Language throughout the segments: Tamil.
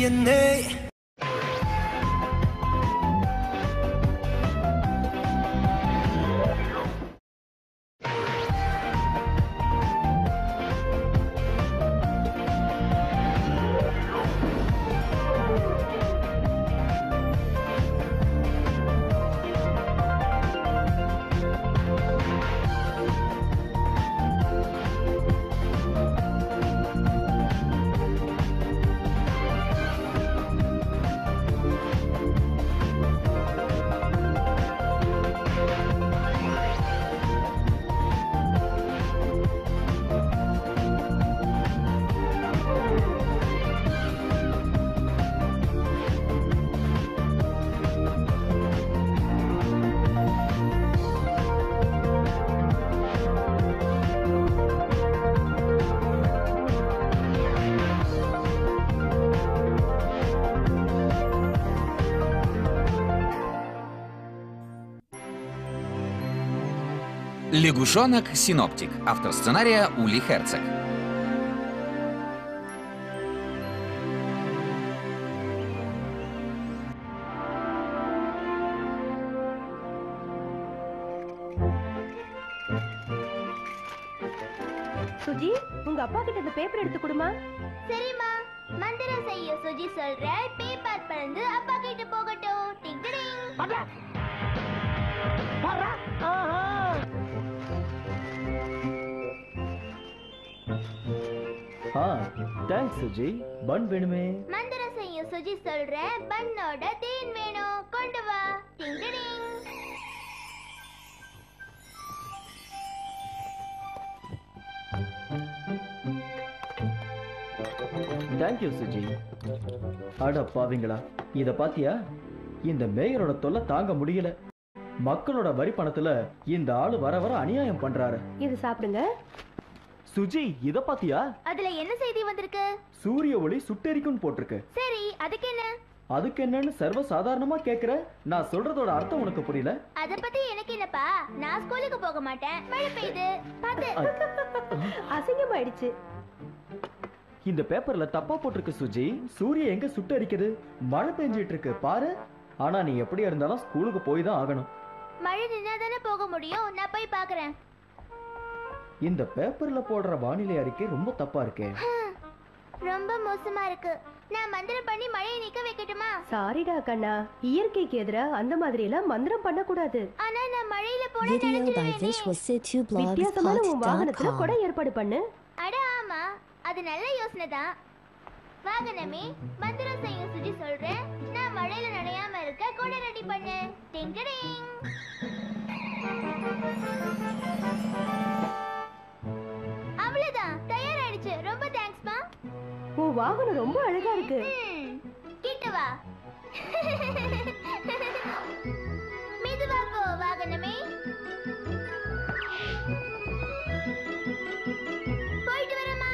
என்னை Лягушонок Синоптик. Автор сценария Ули Херцог. சுஜி உங்க அப்பா கிட்ட இந்த பேப்பர் எடுத்து கொடுமா சரிம்மா மந்திரம் செய்ய சுஜி சொல்ற பேப்பர் பறந்து அப்பா கிட்ட போகட்டும் டிங் டிடிங். ஆ தேங்க்ஸ் சுஜி பன் வேணுமே மந்திரம் செய்ய சுஜி சொல்ற பண்ணோட தேன் வேணும் கொண்டு வா டிங் டிடிங். தேங்க்யூ சுஜி அட பாவிங்களா இத பாத்தியா இந்த மேயரோட தொல்லை தாங்க முடியல மக்களோட வரி பணத்துல இந்த ஆளு வர வர அநியாயம் பண்றாரு இது சாப்பிடுங்க சுஜி இத பாத்தியா அதுல என்ன செய்தி வந்திருக்கு சூரிய ஒளி சுட்டெரிக்கும் போட்டிருக்கு சரி அதுக்கு என்ன அதுக்கு என்னன்னு சர்வ சாதாரணமா கேக்குற நான் சொல்றதோட அர்த்தம் உனக்கு புரியல அத பத்தி எனக்கு என்னப்பா நான் ஸ்கூலுக்கு போக மாட்டேன் மழை பெய்யுது பாத்து அசிங்கமாயிடுச்சு இந்த பேப்பர்ல தப்பா போட்டிருக்கு சுஜி சூரிய எங்க சுட்டரிக்குது மழை பெஞ்சிட்டு இருக்கு பாரு ஆனா நீ எப்படியா இருந்தாலும் ஸ்கூலுக்கு போய் தான் ஆகணும் மழை நின்னா தானே போக முடியும் நான் போய் பாக்குறேன் இந்த பேப்பர்ல போடுற வானிலை அறிக்கை ரொம்ப தப்பா இருக்கே ரொம்ப மோசமா இருக்கு நான் மந்திரம் பண்ணி மழையை நிக்க வைக்கட்டுமா சாரிடா கண்ணா இயற்கைக்கு எதிரா அந்த மாதிரி எல்லாம் மந்திரம் பண்ணக்கூடாது ஆனா நான் மழையில போன Video by நினைச்சிருவேனே வித்தியாசமான உன் வாகனத்துல visualsitu கூட ஏற்பாடு பண்ணு அட ஆமா அது நல்ல யோசனை தான் வாகனமே மந்திரம் செய்ய சுஜி சொல்றேன் நான் மழையில நனையாம இருக்க கூட ரெடி பண்ணு டிங் டிடிங். அவ்வளவுதான் தயாராயிடுச்சு ரொம்ப தேங்க்ஸ்மா உன் வாகனம் ரொம்ப அழகா இருக்கு ம், கிட்ட வா மெதுவா போ வாகனமே போயிட்டு வரமா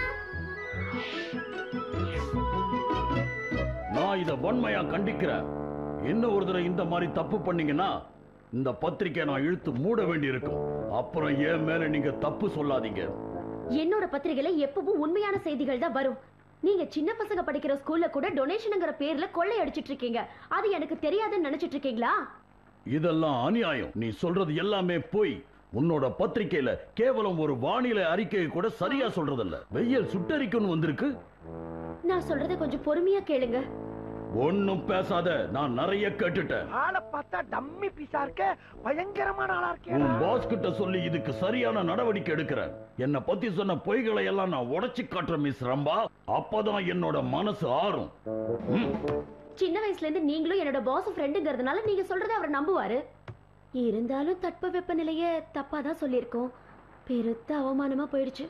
நான் இத வன்மையா கண்டிக்கிறேன் இன்னும் ஒரு தடவை இந்த மாதிரி தப்பு பண்ணீங்கன்னா இந்த பத்திரிக்கை நான் இழுத்து மூட வேண்டியிருக்கும் அப்புறம் ஏன் மேல நீங்க தப்பு சொல்லாதீங்க என்னோட பத்திரிகையில எப்பவும் உண்மையான செய்திகள் தான் வரும் நீங்க சின்ன பசங்க படிக்கிற ஸ்கூல்ல கூட டொனேஷனுங்கிற பேர்ல கொள்ளை அடிச்சிட்டு இருக்கீங்க அது எனக்கு தெரியாதுன்னு நினைச்சிட்டு இருக்கீங்களா இதெல்லாம் அநியாயம் நீ சொல்றது எல்லாமே பொய் உன்னோட பத்திரிக்கையில கேவலம் ஒரு வானிலை அறிக்கையை கூட சரியா சொல்றதில்ல வெயில் சுட்டரிக்குன்னு வந்திருக்கு நான் சொல்றதை கொஞ்சம் பொறுமையா கேளுங்க ஒன்னும் பேசாத நான் நிறைய கேட்டுட்டேன் ஆளை பார்த்தா டம்மி பீஸா இருக்க பயங்கரமான ஆளா உன் இருக்கேன் பாஸ் கிட்ட சொல்லி இதுக்கு சரியான நடவடிக்கை எடுக்கிறேன் என்ன பத்தி சொன்ன பொய்களை எல்லாம் நான் உடைச்சு காட்டுறேன் மிஸ் ரம்பா அப்பதான் என்னோட மனசு ஆறும் ம். சின்ன வயசுல இருந்து நீங்களும் என்னோட பாஸ் ஃப்ரெண்டுங்கிறதுனால நீங்க சொல்றதை அவர் நம்புவாரு இருந்தாலும் தட்ப வெப்பநிலைய தப்பா தான் சொல்லியிருக்கோம் பெருத்த அவமானமா போயிடுச்சு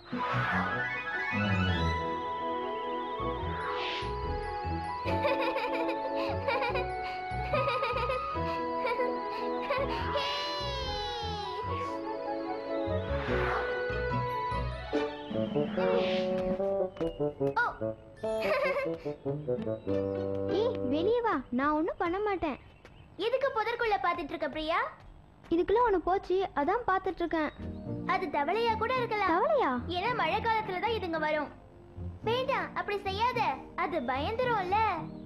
ஏய் வெளியே வா நான் ஒன்றும் பண்ண மாட்டேன் எதுக்கு புதற்குள்ள பார்த்துட்டு இருக்க பிரியா இதுக்குள்ள ஒன்று போச்சு அதான் பார்த்துட்டு இருக்கேன் அது தவளையா கூட இருக்கலாம் தவளையா ஏன்னா மழை காலத்துல தான் இதுங்க வரும் வேண்டாம் அப்படி செய்யாத அது பயந்துரும்ல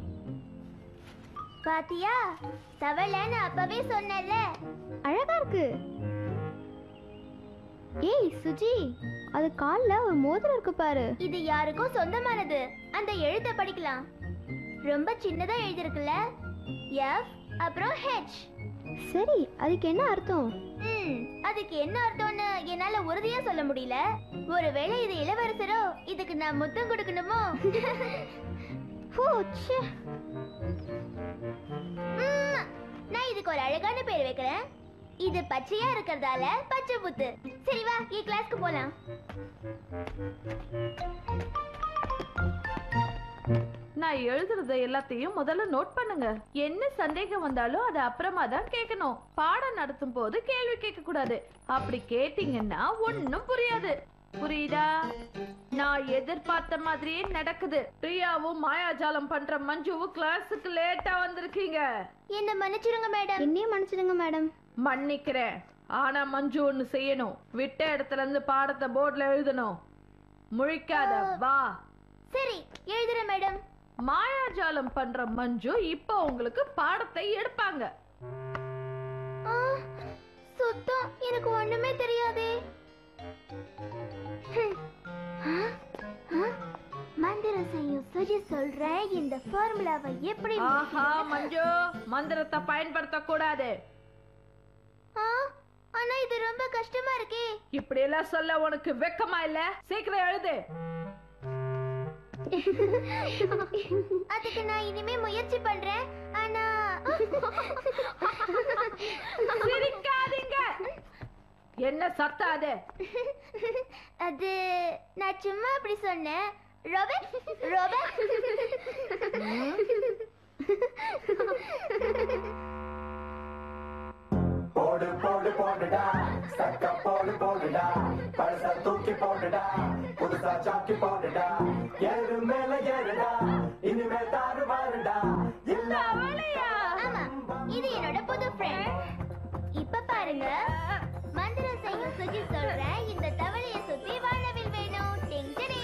பாத்தியா தவளைன்னு அப்பவே சொன்னல அழகா இருக்கு ஏய் சுஜி அது கால்ல ஒரு மோதிரம் இருக்கு பாரு இது யாருக்கும் சொந்தமானது அந்த எழுத்தை படிக்கலாம் ரொம்ப சின்னதா எழுதிருக்குல்ல எஃப் அப்புறம் ஹெச் சரி அதுக்கு என்ன அர்த்தம் ம் அதுக்கு என்ன அர்த்தம்னு என்னால உறுதியா சொல்ல முடியல ஒருவேளை இது இளவரசரோ இதுக்கு நான் முத்தம் கொடுக்கணுமோ ஹோ, ச்சே. ம், நான் இதுக்கு ஒரு அழகான பேர் வைக்கிறேன் இது பச்சையா இருக்கிறதால பச்சை புத்து சரி வா என் கிளாஸ்க்கு போலாம் நான் எழுதுறத எல்லாத்தையும் முதல்ல நோட் பண்ணுங்க என்ன சந்தேகம் வந்தாலும் அதை அப்புறமா தான் கேட்கணும் பாடம் நடத்தும் போது கேள்வி கேட்க கூடாது அப்படி கேட்டீங்கன்னா ஒண்ணும் புரியாது புரியுதா நான் எதிர்பார்த்த மாதிரியே நடக்குது பிரியாவும் மாயாஜாலம் பண்ற மஞ்சுவும் கிளாஸுக்கு லேட்டா வந்திருக்கீங்க என்ன மன்னிச்சிடுங்க மேடம் என்னையும் மன்னிச்சிடுங்க மேடம் மன்னிக்கிறேன் ஆனா மஞ்சு ஒண்ணு செய்யணும் விட்ட இடத்துல இருந்து பாடத்தை போர்டுல எழுதணும் முழிக்காத வா சரி எழுதுறேன் மேடம் மாயாஜாலம் பண்ற மஞ்சு இப்போ உங்களுக்கு பாடத்தை எடுப்பாங்க ஆ, சுத்தம் எனக்கு ஒண்ணுமே தெரியாதே ஹம். ஆ, ஆ, மந்திரம் செய்யும் சுஜி சொல்றேன் இந்த ஃபார்முலாவை எப்படி ஆஹா மஞ்சு மந்திரத்தை பயன்படுத்த கூடாது ஆ, ஆனா இது ரொம்ப கஷ்டமா இருக்கே இப்படி எல்லாம் சொல்ல உனக்கு வெக்கமா இல்ல சீக்கிரம் எழுது அதுக்கு நான் இனிமே முயற்சி பண்றேன் ஆனா சிரிக்காதீங்க என்ன சத்தம் அது அது நான் சும்மா அப்படி சொன்னேன் ரோபர்ட் ரோபர்ட் போடு போடு போடுடா சக்க போடு போடுடா பழச தூக்கி போடுடா புதுசா சாக்கி போடுடா ஏறு மேல ஏறுடா இனிமே தாறு மாறுடா இல்ல ஆமா இது என்னோட புது ஃப்ரெண்ட் இப்ப பாருங்க மந்திரம் செய்யும் சுஜி சொல்றேன் இந்த தவளைய சுத்தி வானவில் வேணும் டிங் டிடிங்.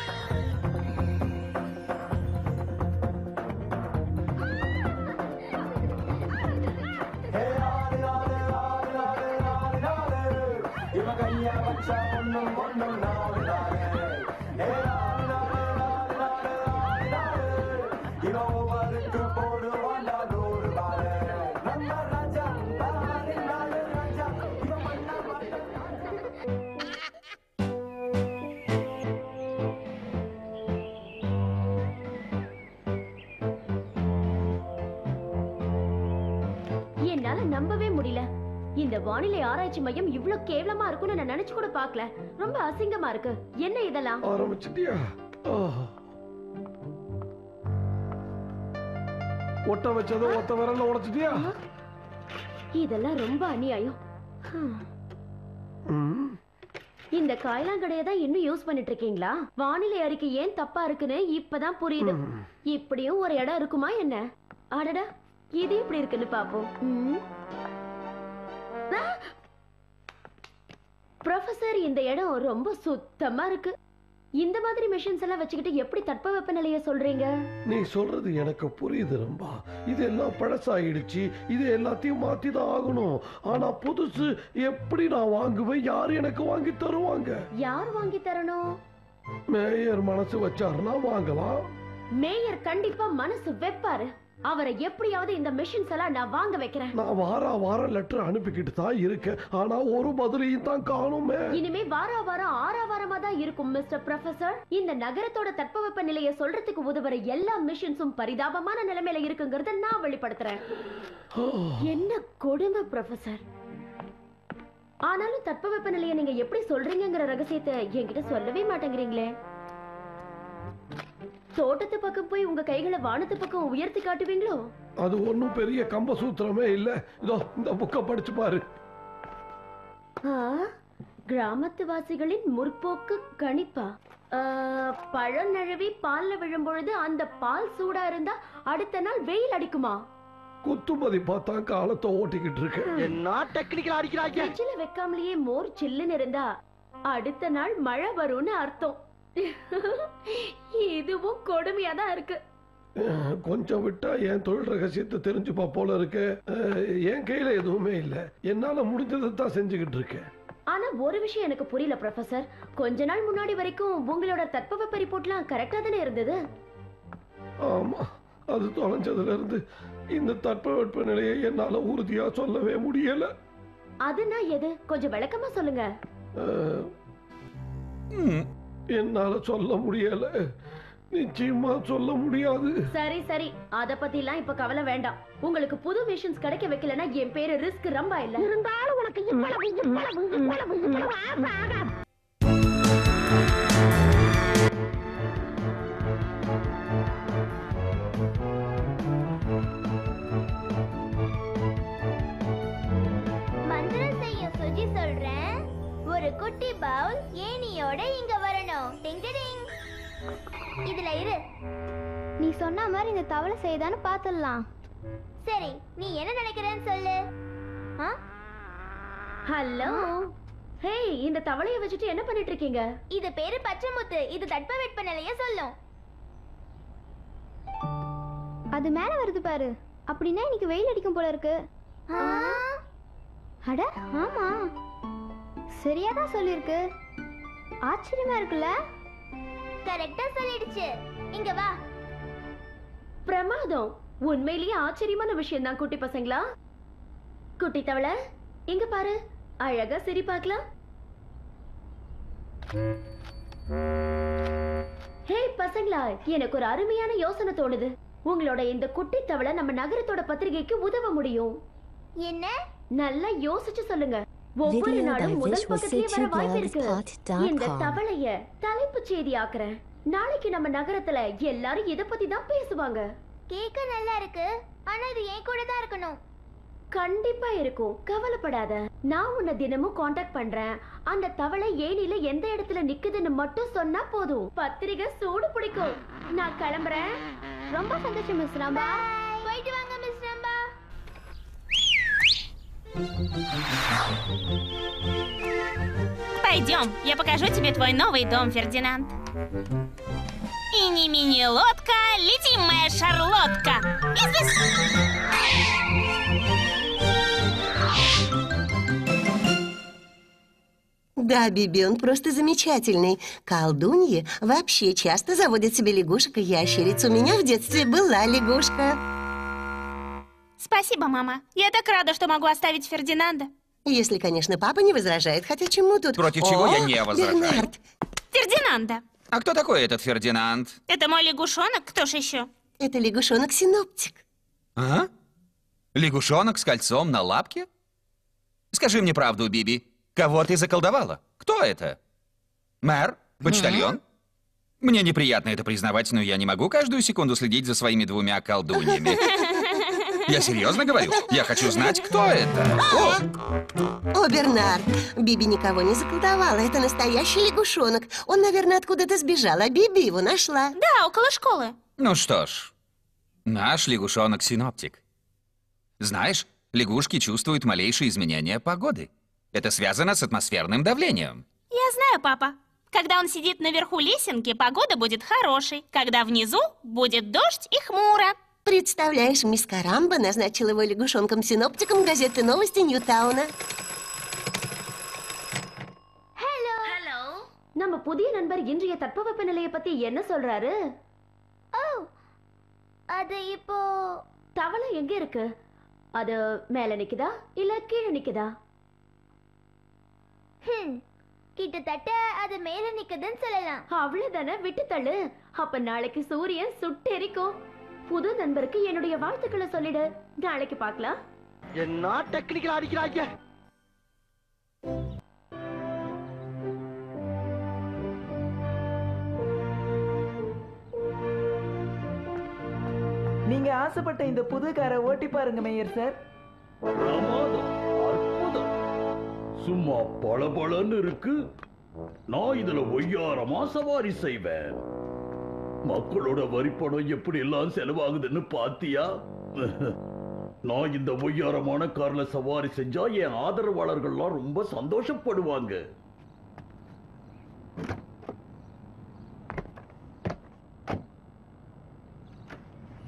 ஹே ஆடு ஆடு ஆடு ஆடு ஆடு ஆடு இவ கைய வச்சா ஒண்ணும் ஒண்ணும் நாடு நாடு ஹே ஆடு ஆடு ஆடு ஆடு ஆடு ஆடு இவ ஒவ்வொருக்கு போடுவாண்டா நூறு பாடு நம்ம ராஜா பாரு நாடு ராஜா இவ மண்ணா பாட்டு என்னால நம்பவே முடியல இந்த வானிலை ஆராய்ச்சி மையம் இவ்ளோ கேவலமா இருக்கும்னு நான் நினைச்சு கூட பார்க்கல ரொம்ப அசிங்கமா இருக்கு என்ன இதெல்லாம் ஆரம்பிச்சிட்டியா ஒட்ட வச்சதை ஒத்த விரல்ல உடைச்சிட்டியா இதெல்லாம் ரொம்ப அநியாயம் ஹம். ம். இந்த காயலாங்கடைய தான் இன்னும் யூஸ் பண்ணிட்டு இருக்கீங்களா வானிலை அறிக்கை ஏன் தப்பா இருக்குன்னு இப்பதான் புரியுது இப்படியும் ஒரு இடம் இருக்குமா என்ன அடடா இது எப்படி இருக்குன்னு பாப்போம் ம். ஆ! ப்ரொஃபசர் இந்த இடம் ரொம்ப சுத்தமா இருக்கு இந்த மாதிரி மிஷின்ஸ் எல்லாம் வச்சுக்கிட்டு எப்படி தட்பவெப்ப நிலைய சொல்றீங்க நீ சொல்றது எனக்கு புரியுது ரம்பா இது எல்லாம் பழசாயிடுச்சு இது எல்லாத்தையும் மாத்தி தான் ஆகணும் ஆனா புதுசு எப்படி நான் வாங்குவேன் யார் எனக்கு வாங்கி தருவாங்க யார் வாங்கி தரணும் மேயர் மனசு வச்சாருன்னா வாங்கலாம் மேயர் கண்டிப்பா மனசு வெப்பாரு அவரை எப்படியாவது இந்த மிஷின்ஸ் எல்லாம் நான் வாங்க வைக்கிறேன் நான் வார வாரம் லெட்டர் அனுப்பிக்கிட்டு தான் இருக்கேன் ஆனா ஒரு பதிலையும் தான் காணுமே இனிமே வாரா வாரம் ஆறா வாரமா தான் இருக்கும் மிஸ்டர் ப்ரொஃபசர் இந்த நகரத்தோட தட்பவெப்ப நிலையை சொல்றதுக்கு உதவுற எல்லா மிஷின்ஸும் பரிதாபமான நிலைமையில இருக்குங்கிறத நான் வெளிப்படுத்துறேன் என்ன கொடுமை ப்ரொஃபசர் ஆனாலும் தட்பவெப்ப நிலையை நீங்க எப்படி சொல்றீங்கங்கிற ரகசியத்தை என்கிட்ட சொல்லவே மாட்டேங்கிறீங்களே தோட்டத்து பக்கம் போய் உங்க கைகளை வானத்து பக்கம் உயர்த்தி காட்டுவீங்களோ அது ஒண்ணும் பெரிய கம்ப சூத்திரமே இல்ல இதோ இந்த புக்கை படிச்சு பாரு ஆ, கிராமத்து வாசிகளின் முற்போக்கு கணிப்பா ஆ, பழம் நழுவி பால்ல விழும்பொழுது அந்த பால் சூடா இருந்தா அடுத்த நாள் வெயில் அடிக்குமா குத்துமதி பார்த்தா காலத்தை ஓட்டிக்கிட்டு இருக்கேன் என்ன டெக்னிக்கல் அடிக்கிறாங்க ஃப்ரிட்ஜில் வைக்காமலேயே மோர் சில்லுன்னு இருந்தா அடுத்த நாள் மழை வரும்னு அர்த்தம் இதுவும் கொடுமையா தான் இருக்கு அஹ், கொஞ்சம் விட்டா என் தொழில் ரகசியத்தை தெரிஞ்சுப்பா போல இருக்கு அஹ், என் கையில எதுவுமே இல்லை என்னால முடிஞ்சதை தான் செஞ்சுக்கிட்டு இருக்கேன் ஆனா ஒரு விஷயம் எனக்கு புரியல ப்ரொஃபசர் கொஞ்ச நாள் முன்னாடி வரைக்கும் உங்களோட தட்பவெப்ப ரிப்போர்ட்லாம் கரெக்டா தானே இருந்தது ஆமா அது தொலைஞ்சதுல இருந்து இந்த தட்பவெட்ப நிலையை என்னால உறுதியா சொல்லவே முடியல அதுனா எது கொஞ்சம் விளக்கமா சொல்லுங்க அஹ், ம், என்னால சொல்ல முடியல நிச்சயமா சொல்ல முடியாது சரி சரி அத பத்தி எல்லாம் இப்ப கவலை வேண்டாம் உங்களுக்கு புது மிஷின்ஸ் கிடைக்க வைக்கலன்னா என் பேரு ரிஸ்க் ரம்பா இல்ல இருந்தாலும் உனக்கு இவ்வளவு இவ்வளவு இவ்வளவு இவ்வளவு ஆசை ஆகாது மந்திரம் செய்யும் சுஜி சொல்றேன் ஒரு குட்டி பவுல் ஏனியோட இங்க வரணும் டிங் டிங் இதுல இரு நீ சொன்ன மாதிரி இந்த தவளை செய்தான்னு பார்த்துடலாம் சரி நீ என்ன நினைக்கிறேன்னு சொல்லு ஆ? ஹலோ ஹே இந்த தவளைய வச்சுட்டு என்ன பண்ணிட்டு இருக்கீங்க இது பேரு பச்சைமுத்து இது தட்பவெட்ப நிலைய சொல்லும் அது மேல வருது பாரு அப்படின்னா இன்னைக்கு வெயில் அடிக்கும் போல இருக்கு ஆ? அட ஆமா சரியா தான் சொல்லியிருக்கு ஆச்சரியமா இருக்குல்ல கரெக்டா சொல்லிடுச்சு இங்க வா பிரமாதம் உண்மையிலேயே ஆச்சரியமான விஷயம் தான் குட்டி பசங்களா குட்டி தவளை இங்க பாரு அழகா சரி பார்க்கலாம் ஹே பசங்களா எனக்கு ஒரு அருமையான யோசனை தோணுது உங்களோட இந்த குட்டி தவளை நம்ம நகரத்தோட பத்திரிகைக்கு உதவ முடியும் என்ன நல்லா யோசிச்சு சொல்லுங்க ஒவ்வொரு Video நாளும் by முதல் Visual பக்கத்திலே வர City வாய்ப்பு இருக்கு Blogspot.com. இந்த தவளைய தலைப்பு செய்தி ஆக்குறேன் நாளைக்கு நம்ம நகரத்துல எல்லாரும் இத பத்தி தான் பேசுவாங்க கேக்க நல்லா இருக்கு ஆனா இது என் கூட தான் இருக்கணும் கண்டிப்பா இருக்கும் கவலைப்படாத நான் உன்னை தினமும் காண்டாக்ட் பண்றேன் அந்த தவளை ஏனில எந்த இடத்துல நிக்குதுன்னு மட்டும் சொன்னா போதும் பத்திரிகை சூடு பிடிக்கும் நான் கிளம்புறேன் ரொம்ப சந்தோஷம் மிஸ் ராம்பா போயிட்டு வாங்க மிஸ் ரம்பா Пойдем, я покажу тебе твой новый дом, Фердинанд. Ини-мини-лодка, лети, моя шарлотка. И здесь... Да, Биби, он просто замечательный. Колдуньи вообще часто заводят себе лягушек и ящериц. У меня в детстве была лягушка. Спасибо, мама. Я так рада, что могу оставить Фердинанда. Если, конечно, папа не возражает. Хотя чему тут? Против чего я О, не возражаю. Бернард, Фердинанда. А кто такой этот Фердинанд? Это мой лягушонок, кто ж еще? это лягушонок-синоптик. А? Лягушонок с кольцом на лапке? Скажи мне правду, Биби. Кого ты заколдовала? Кто это? Мэр? Почтальон? Мне неприятно это признавать, но я не могу каждую секунду следить за своими двумя колдуньями. Я серьезно говорю. Я хочу знать, кто это. О, О, Бернард, Биби никого не заколдовала. Это настоящий лягушонок. Он, наверное, откуда-то сбежал, а Биби его нашла. Да, около школы. Ну что ж, наш лягушонок-синоптик. Знаешь, лягушки чувствуют малейшие изменения погоды. Это связано с атмосферным давлением. Я знаю, папа. Когда он сидит наверху лесенки, погода будет хорошей. Когда внизу, будет дождь и хмуро. Представляешь, мисс Карамба назначила его лягушонком-синоптиком газеты «Новости Ньютауна». ஹலோ நம்ம புதிய நண்பர் இன்றைய தட்பவெப்ப நிலையை பத்தி என்ன சொல்றாரு ஓ அது இப்போ தவளை எங்க இருக்கு அது மேல நிக்குதா இல்ல கீழே நிக்குதா ஹம், கிட்டத்தட்ட அது மேல நிக்குதுன்னு சொல்லலாம் அவ்வளவுதானே விட்டு தள்ளு அப்ப நாளைக்கு சூரியன் சுட்டெரிக்கும் புது நண்பருக்கு என்னுடைய வாழ்த்துக்களை சொல்லிடு நாளைக்கு பார்க்கலாம் என்ன டெக்னிக்கல் அடிக்கிறாங்க நீங்க ஆசைப்பட்ட இந்த புது காரை ஓட்டி பாருங்க மேயர் சார் பிரமாதம் அற்புதம் சும்மா பளபளன்னு இருக்கு நான் இதுல ஒய்யாரமா சவாரி செய்வேன் மக்களோட வரிப்பணம் எப்படி எல்லாம் செலவாகுதுன்னு பாத்தியா நான் இந்த ஒய்யாரமான கார்ல சவாரி செஞ்சா என் ஆதரவாளர்கள்லாம் ரொம்ப சந்தோஷப்படுவாங்க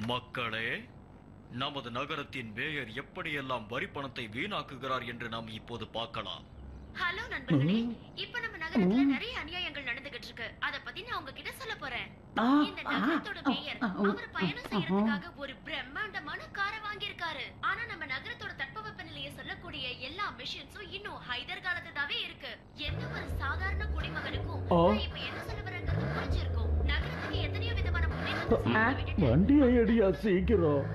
மக்களே நமது நகரத்தின் மேயர் எப்படியெல்லாம் வரி பணத்தை வீணாக்குகிறார் என்று நாம் இப்போது பார்க்கலாம் ஹலோ நண்பர்களே இப்ப நம்ம நகரத்துல நிறைய அநியாயங்கள் நடந்துகிட்டு இருக்கு அத பத்தி நான் உங்ககிட்ட சொல்ல போறேன் இந்த நகரத்தோட மேயர் அவர் பயணம் செய்யறதுக்காக ஒரு பிரம்மாண்டமான காரை வாங்கியிருக்காரு ஆனா நம்ம நகரத்தோட தட்பவெப்ப நிலையை சொல்லக்கூடிய எல்லா மிஷின்ஸும் இன்னும் ஹைதர் காலத்துதாவே இருக்கு எந்த ஒரு சாதாரண குடிமகனுக்கும் ஆ. நான் இப்ப என்ன சொல்ல வரேங்கிறது புரிஞ்சிருக்கும் நகரத்துக்கு எத்தனையோ விதமான முன்னேற்றத்தை வண்டியை அடியா சீக்கிரம்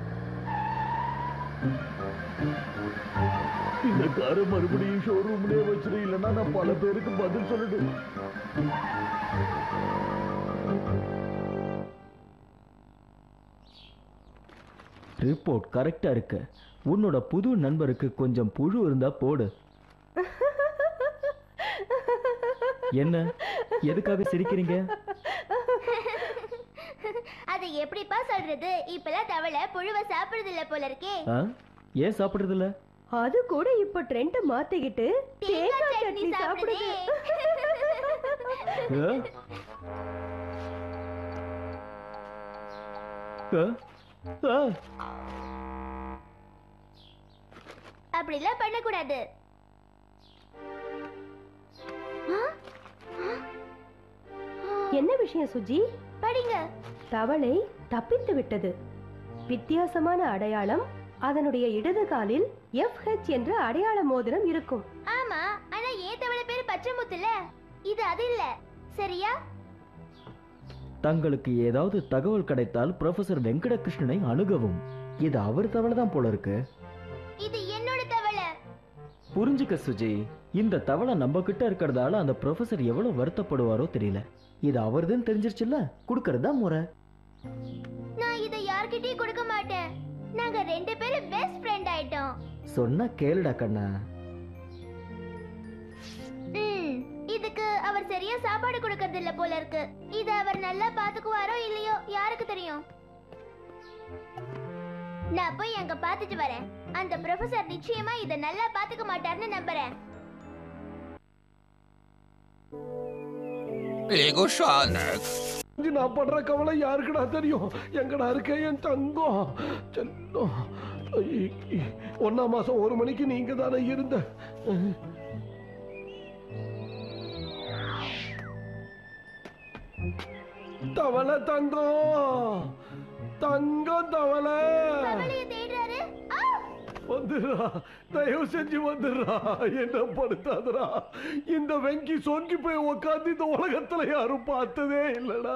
இந்த காரை மறுபடியும் ஷோரூம்லயே வச்சிரு இல்லைன்னா நான் பல பேருக்கு பதில் சொல்லணும் ரிப்போர்ட் கரெக்டா இருக்கு உன்னோட புது நண்பருக்கு கொஞ்சம் புழு இருந்தா போடு என்ன எதுக்காக சிரிக்கிறீங்க அது எப்படிப்பா சொல்றது இப்பெல்லாம் தவளை புழுவை சாப்பிடுறது இல்ல போல இருக்கே ஆ? ஏன் சாப்பிடுறது இல்ல அது கூட இப்ப ட்ரெண்ட மாத்திக்கிட்டு தேங்காய் சட்னி சாப்பிடுது ஆ? ஆ? ஆ? அப்படிலாம் பண்ணக்கூடாது என்ன விஷயம் சுஜி படிங்க தவளை தப்பித்து விட்டது வித்தியாசமான அடையாளம் அதனுடைய இடது காலில் FH என்ற அடையாள மோதிரம் இருக்கும் ஆமா ஆனா ஏன் தவளை பேரு பச்சை முத்துல இது அது இல்ல சரியா தங்களுக்கு ஏதாவது தகவல் கிடைத்தால் ப்ரொஃபசர் வெங்கடகிருஷ்ணனை அணுகவும் இது அவர் தவளை தான் போல இருக்கு இது என்னோட தவளை புரிஞ்சுக்க சுஜி இந்த தவளை நம்ம கிட்ட இருக்கிறதால அந்த ப்ரொஃபசர் எவ்வளவு வருத்தப்படுவாரோ தெரியல இது அவர்துன்னு தெரிஞ்சிருச்சுல்ல கொடுக்கறது தான் முறை நான் இதை யார்கிட்டயும் கொடுக்க மாட்டேன் நாங்க ரெண்டு பேரும் பெஸ்ட் ஃப்ரெண்ட் ஆயிட்டோம் சொன்னா கேளுடா கண்ணா ம், இதுக்கு அவர் சரியா சாப்பாடு கொடுக்கறது இல்ல போல இருக்கு இது அவர் நல்லா பாத்துக்குவாரோ இல்லையோ யாருக்கு தெரியும் நான் போய் அங்க பாத்துட்டு வரேன் அந்த ப்ரொஃபசர் நிச்சயமா இத நல்லா பாத்துக்க மாட்டார்னு நம்புறேன் Лягушонок. நான் படுற கவலை யாருக்குடா தெரியும் எங்கடா இருக்க என் தங்கம் செல்லம் ஐ- ஐ- ஒண்ணாம் மாசம் ஒரு மணிக்கு நீங்க தானே இருந்த தவளை தங்கம் தங்கம் தவளை தவளைய தேடுறாரு ஆ! வந்துடுறா தயவு செஞ்சு வந்துடுறா என்ன படுத்தாதடா இந்த வெங்கி சொங்கி போய் உக்காந்து இந்த உலகத்துல யாரும் பார்த்ததே இல்லடா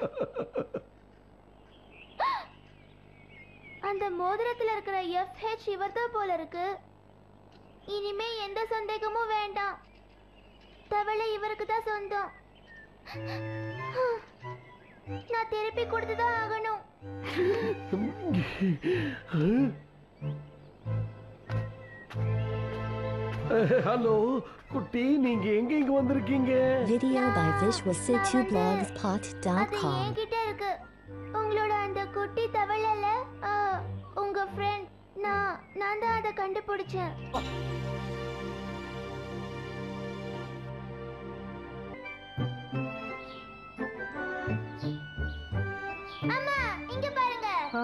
அந்த மோதிரத்துல இருக்கிற FH இவர்தான் போல இருக்கு இனிமே எந்த சந்தேகமும் வேண்டாம் தவளை இவருக்கு தான் சொந்தம் நான் திருப்பி கொடுத்துதான் ஆகணும் ஹலோ குட்டி நீங்க எங்க இங்க வந்திருக்கீங்க Video by அது visualcityblogspot.com. என்கிட்ட இருக்கு உங்களோட அந்த குட்டி தவளைல ஆ, உங்க ஃப்ரெண்ட் நான் நான் தான் அதை கண்டுபிடிச்சேன் அம்மா இங்க பாருங்க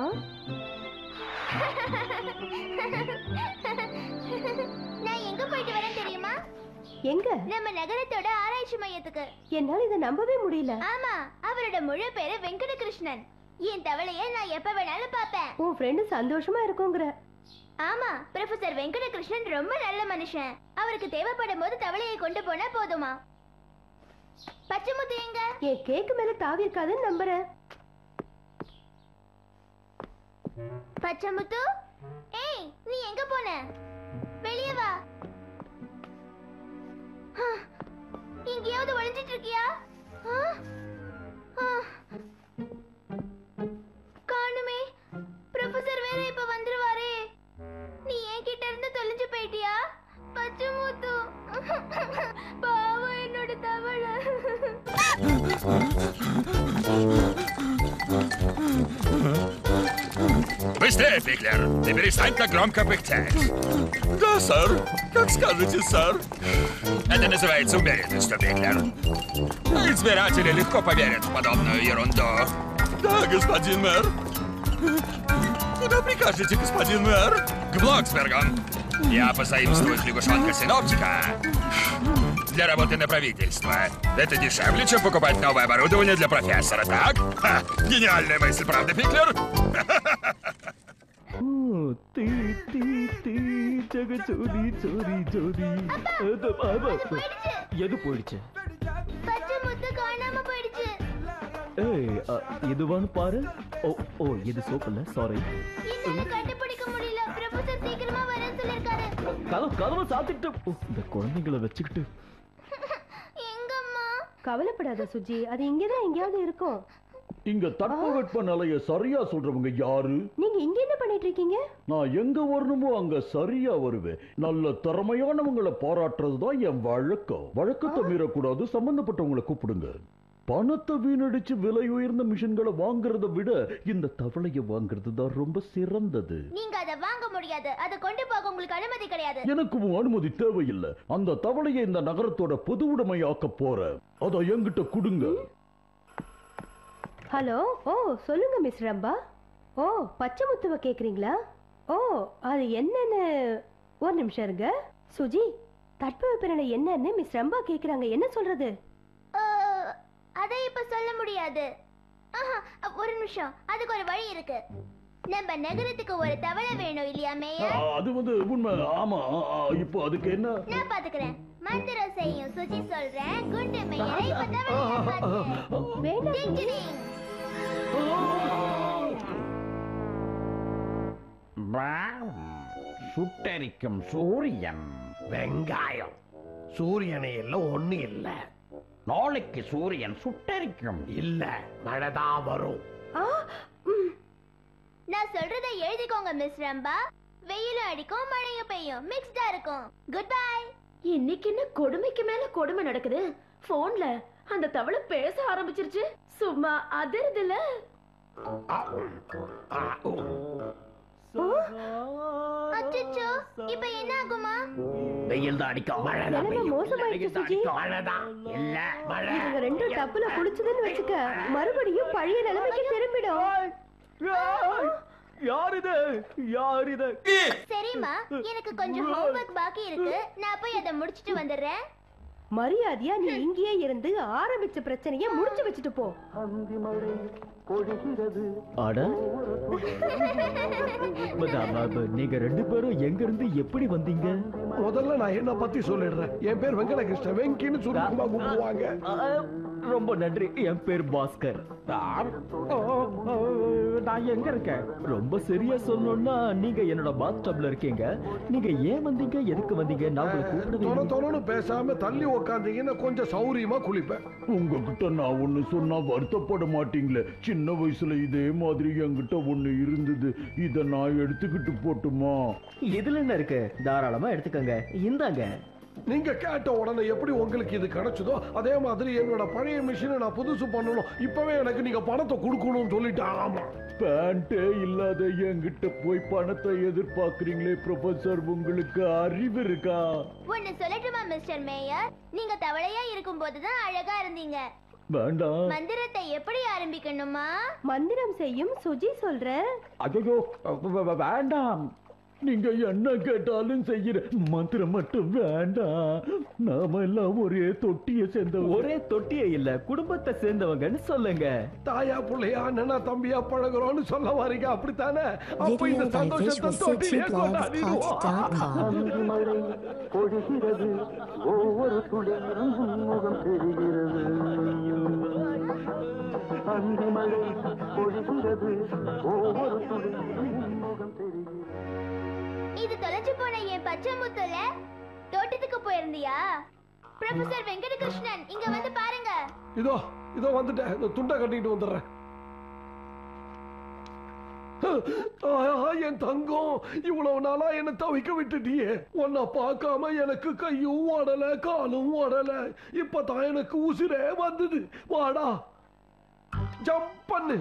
நான் எங்க போயிட்டு வரேன் தெரியுமா எங்க நம்ம நகரத்தோட ஆராய்ச்சி மையத்துக்கு என்னால இதை நம்பவே முடியல ஆமா அவரோட முழு பேரு வெங்கடகிருஷ்ணன் என் தவளைய நான் எப்ப வேணாலும் பாப்பேன் உன் ஃப்ரெண்டு சந்தோஷமா இருக்குங்கிற ஆமா ப்ரொஃபசர் வெங்கடகிருஷ்ணன் ரொம்ப நல்ல மனுஷன் அவருக்கு தேவைப்படும் போது தவளையை கொண்டு போனா போதுமா பச்சைமுத்து எங்க என் கேக்கு மேல தாவி இருக்காதுன்னு நம்புறேன் பச்சைமுத்து ஏய் நீ எங்க போன வெளியே வா ஆ, எங்கேயாவது ஒளிஞ்சிட்டு இருக்கியா ஆ? ஆ. காணுமே ப்ரொஃபசர் வேற இப்ப வந்துருவாரே நீ என்கிட்ட இருந்து தொலைஞ்சு போயிட்டியா பச்சைமுத்து பாவம் என்னோட தவளை Быстрее, Пиклер! Не перестань так громко пыхтеть. Да, сэр. Как скажете, сэр. Это называется уверенностью, Пиклер. Избиратели легко поверят в подобную ерунду. Да, господин мэр. Куда прикажете, господин мэр? К Блоксбергам. Я позаимствую с лягушонка синоптика для работы на правительство. Это дешевле, чем покупать новое оборудование для профессора, так? Ха, гениальная мысль, правда, Пиклер? ஓ, தீ தீ தீ ஜக ஜோதி ஜோதி ஜோதி அது, ஆமா. எது போயிடுச்சு பச்சை முத்து காணாம போயிடுச்சு ஏய் அ, இதுவான்னு பாரு ஓ ஓ இது சோப்பு இல்ல சாரி என்னால கண்டுபிடிக்க முடியல ப்ரொஃபசர் சீக்கிரமா வரேன்னு சொல்லிருக்காரு கதவு கதவை சாத்திட்டு ஓ, இந்த குழந்தைங்களை வச்சுக்கிட்டு எங்கம்மா கவலைப்படாத சுஜி அது இங்கதான் எங்கேயாவது இருக்கும் இங்க தட்பவெட்ப நிலைய சரியா சொல்றவங்க யாரு நீங்க இங்க என்ன பண்ணிட்டு இருக்கீங்க நான் எங்க வரணுமோ அங்க சரியா வருவேன் நல்ல திறமையானவங்களை பாராட்டுறது தான் என் வழக்கம் வழக்கத்தை மீறக்கூடாது சம்பந்தப்பட்டவங்களை கூப்பிடுங்க பணத்தை வீணடிச்சு விலை உயர்ந்த மிஷின்களை வாங்குறதை விட இந்த தவளையை வாங்குறது தான் ரொம்ப சிறந்தது நீங்க அதை வாங்க முடியாது அதை கொண்டு போக உங்களுக்கு அனுமதி கிடையாது எனக்கு உன் அனுமதி தேவையில்லை அந்த தவளையை இந்த நகரத்தோட பொது உடைமையாக்க போறேன் அதை என்கிட்ட கொடுங்க ஹலோ ஓ சொல்லுங்க மிஸ் ரம்பா ஓ பச்சை முத்துவ கேக்குறீங்களா ஓ அது என்னன்னு ஒரு நிமிஷம் இருங்க சுஜி தட்பவெப்பநிலை என்னன்னு மிஸ் ரம்பா கேக்குறாங்க என்ன சொல்றது அஹ், அதை இப்ப சொல்ல முடியாது ஆஹா, ஒரு நிமிஷம் அதுக்கு ஒரு வழி இருக்கு நம்ம நகரத்துக்கு ஒரு தவளை வேணும் இல்லையா ஆ, மேயர் அது வந்து உண்மை ஆமா ஆ, ஆ, இப்போ அதுக்கு என்ன நான் பாத்துக்கிறேன் மந்திரம் செய்யும் சுஜி சொல்றேன் குண்டு மேயரை இப்ப தவளையா மாத்து. வேண்டாம் டிங் டிடிங். சுட்டரிக்கும் சூரியன் வெங்காயம் சூரியனை எல்லாம் ஒண்ணு இல்ல நாளைக்கு சூரியன் சுட்டரிக்கும் இல்ல மழைதான் வரும் நான் சொல்றதை எழுதிக்கோங்க மிஸ் ரம்பா வெயிலும் அடிக்கும் மழையும் பெய்யும் மிக்ஸ்டா இருக்கும் குட் பை இன்னைக்கு என்ன கொடுமைக்கு மேல கொடுமை நடக்குது போன்ல அந்த தவளை பேச ஆரம்பிச்சிருச்சு சும்மா அதிருதுல அச்சச்சோ இப்ப என்ன ஆகுமா வெயில் தான் அடிக்கும் மழை தான் நிலைமை பெய்யும். மோசமாயிடுச்சு வெயில் தான் சுஜி. அடிக்கும். மழைதான் இல்ல மழை இவங்க ரெண்டும் டப்புல குளிச்சதுன்னு வச்சுக்க மறுபடியும் பழைய நிலைமைக்கு திரும்பிடும் யார் இது யார் இது சரிம்மா எனக்கு கொஞ்சம் ஹோம்வொர்க் பாக்கி இருக்கு நான் போய் அதை முடிச்சிட்டு வந்துடுறேன் மரியாதையா நீ இங்கேயே இருந்து ஆரம்பிச்ச பிரச்சனைய முடிச்சு வச்சுட்டு போ அட ப- ப- நீங்க ரெண்டு பேரும் எங்க இருந்து எப்படி வந்தீங்க முதல்ல நான் என்ன பத்தி சொல்லிடுறேன் என் பேர் வெங்கடகிருஷ்ணன் வெங்கின்னு சுருக்கமா கூப்பிடுவாங்க ரொம்ப நன்றி என் பேர் பாஸ்கர் நான் எங்க இருக்கேன் ரொம்ப சரியா சொல்லணும்னா நீங்க என்னோட பாத் டப்ல இருக்கீங்க நீங்க ஏன் வந்தீங்க எதுக்கு வந்தீங்க நான் உங்களை கூப்பிடவே தொண இல்லை. தொணன்னு பேசாம தள்ளி உக்காந்தீங்கன்னா கொஞ்சம் சௌரியமா குளிப்பேன் உங்ககிட்ட நான் ஒண்ணு சொன்னா வருத்தப்பட மாட்டீங்களே சின்ன வயசுல இதே மாதிரி என்கிட்ட ஒண்ணு இருந்தது இத நான் எடுத்துக்கிட்டு போட்டுமா இதுல என்ன இருக்கு தாராளமா எடுத்துக்கோங்க இந்தாங்க நீங்க கேட்ட உடனே எப்படி உங்களுக்கு இது கிடைச்சதோ அதே மாதிரி என்னோட பழைய மிஷினை நான் புதுசு பண்ணணும் இப்பவே எனக்கு நீங்க பணத்தை கொடுக்கணும்னு சொல்லிட்டு ஆமா பேண்டே இல்லாத என்கிட்ட போய் பணத்தை எதிர்பார்க்கறீங்களே ப்ரொஃபசர் உங்களுக்கு அறிவு இருக்கா ஒன்னு சொல்லட்டுமா மிஸ்டர் மேயர் நீங்க தவளையா இருக்கும் போதுதான் அழகா இருந்தீங்க வேண்டாம் மந்திரத்தை எப்படி ஆரம்பிக்கணுமா மந்திரம் செய்யும் சுஜி சொல்ற ஐயோ வேண்டாம் நீங்க என்ன கேட்டாலும் செய்யற மந்திரம் மட்டும் வேண்டாம் நாம எல்லாம் ஒரே தொட்டிய சேர்ந்த ஒரே தொட்டியே இல்ல குடும்பத்தை சேர்ந்தவங்கன்னு சொல்லுங்க தாயா புள்ளையா அண்ணனா தம்பியா பழகுறோம்னு சொல்ல வரீங்க அப்படித்தானே அப்ப இந்த சந்தோஷத்தை தொட்டிலே கொண்டாடிடுவோம் மழை பொழிகிறது ஒவ்வொரு துளியிலும் முகம் தெரிகிறது அந்தி மழை பொழிகிறது ஒவ்வொரு துளியிலும் முகம் தெரிகிறது இது தொலைஞ்சு போன என் பச்சை முத்துல தோட்டத்துக்கு போயிருந்தியா ப்ரொஃபசர் வெங்கடகிருஷ்ணன் இங்க வந்து பாருங்க இதோ இதோ வந்துட்டேன் இந்த துண்டை கட்டிட்டு வந்துடுறேன் ஆயா, என் தங்கம் இவ்வளவு நாளா என்ன தவிக்க விட்டுட்டியே உன்னை பார்க்காம எனக்கு கையும் ஓடல காலும் ஓடல இப்பதான் எனக்கு உசிரே வந்தது வாடா ஜம்ப் பண்ணு